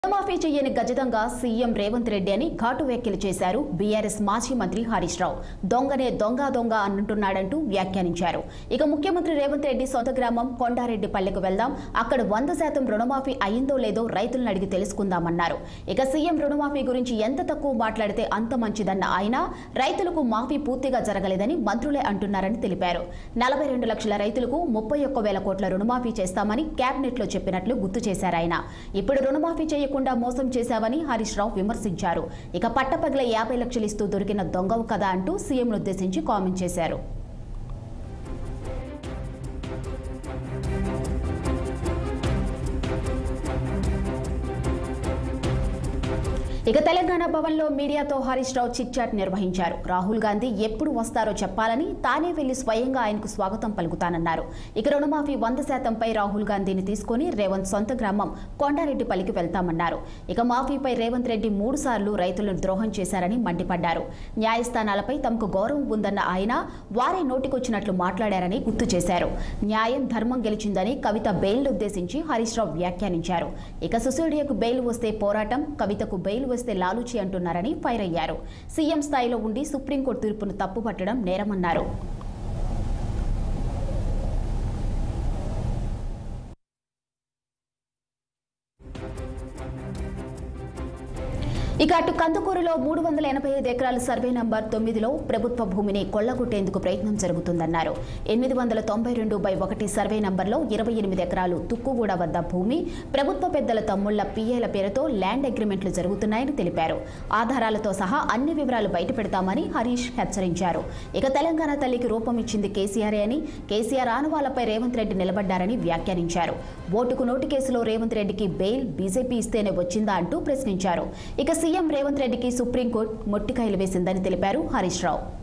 రుణమాఫీ చేయని గజితంగా సీఎం రేవంత్ రెడ్డి అని ఘాటు వ్యాఖ్యలు చేశారు బీఆర్ఎస్ మాజీ మంత్రి హరీష్ రావు దొంగనే దొంగ దొంగ అంటుంటున్నాడంటూ వ్యాఖ్యానించారు ఇక ముఖ్యమంత్రి రేవంత్ రెడ్డి సొంత గ్రామం కొండారెడ్డి పల్లెకు వెళ్దాం అక్కడ వంద శాతం రుణమాఫీ అయిందో లేదో రైతులను అడిగి తెలుసుకుందామన్నారు ఇక సీఎం రుణమాఫీ గురించి ఎంత తక్కువ మాట్లాడితే అంత మంచిదన్న ఆయన రైతులకు మాఫీ పూర్తిగా జరగలేదని మంత్రులే అంటున్నారని తెలిపారు నలభై రెండు లక్షల రైతులకు ముప్పై ఒక్క వేల కోట్ల రుణమాఫీ చేస్తామని కేబినెట్ లో చెప్పినట్లు గుర్తు చేశారు ఆయన ఇప్పుడు రుణమాఫీ చేయకుండా మోసం చేశావని హరీష్ రావు విమర్శించారు ఇక పట్టపగల యాభై లక్షలు ఇస్తూ దొరికిన దొంగవు కదా అంటూ సీఎంను ఉద్దేశించి కామెంట్ చేశారు ఇక తెలంగాణ భవన్లో మీడియాతో హరీష్ రావు చిట్ చాట్ నిర్వహించారు రాహుల్ గాంధీ ఎప్పుడు వస్తారో చెప్పాలని తానే వెళ్లి స్వయంగా ఆయనకు స్వాగతం పలుకుతానన్నారు ఇక రుణమాఫీ వంద శాతంపై రాహుల్ గాంధీని తీసుకుని రేవంత్ సొంత గ్రామం కొండారెడ్డిపల్లికి వెళ్తామన్నారు ఇక మాఫీపై రేవంత్ రెడ్డి మూడు సార్లు రైతులను ద్రోహం చేశారని మండిపడ్డారు న్యాయస్థానాలపై తమకు గౌరవం ఉందన్న ఆయన వారే నోటికొచ్చినట్లు మాట్లాడారని గుర్తు చేశారు న్యాయం ధర్మం గెలిచిందని కవిత బెయిల్ ఉద్దేశించి హరీష్ రావు వ్యాఖ్యానించారు ఇక సుసూడియకు బెయిల్ వస్తే పోరాటం కవితకు బెయిల్ వస్తే లాలూచి అంటున్నారని ఫైర్ అయ్యారు సీఎం స్థాయిలో ఉండి సుప్రీంకోర్టు తీర్పును తప్పుపట్టడం నేరమన్నారు ఇక అటు కందుకూరులో మూడు వందల ఎనభై ఐదు ఎకరాల సర్వే నంబర్ తొమ్మిదిలో ప్రభుత్వ భూమిని కొల్లగొట్టేందుకు ప్రయత్నం జరుగుతుందన్నారు ఎనిమిది వందల తొంభై రెండు బై ఒకటి సర్వే నంబర్లో ఇరవై ఎనిమిది ఎకరాలు తుక్కుగూడ వద్ద భూమి ప్రభుత్వ పెద్దల తమ్ముళ్ల పిఏల పేరుతో ల్యాండ్ అగ్రిమెంట్లు జరుగుతున్నాయని తెలిపారు ఆధారాలతో సహా అన్ని వివరాలు బయటపెడతామని హరీష్ హెచ్చరించారు ఇక తెలంగాణ తల్లికి రూపం ఇచ్చింది కేసీఆరే అని కేసీఆర్ ఆనవాళ్లపై రేవంత్ రెడ్డి నిలబడ్డారని వ్యాఖ్యానించారు ఓటుకు నోటు కేసులో రేవంత్ రెడ్డికి బెయిల్ బీజేపీ ఇస్తేనే వచ్చిందా అంటూ ప్రశ్నించారు ఇక సీఎం రేవంత్ రెడ్డికి సుప్రీంకోర్టు మొట్టికాయలు వేసిందని తెలిపారు హరీష్ రావు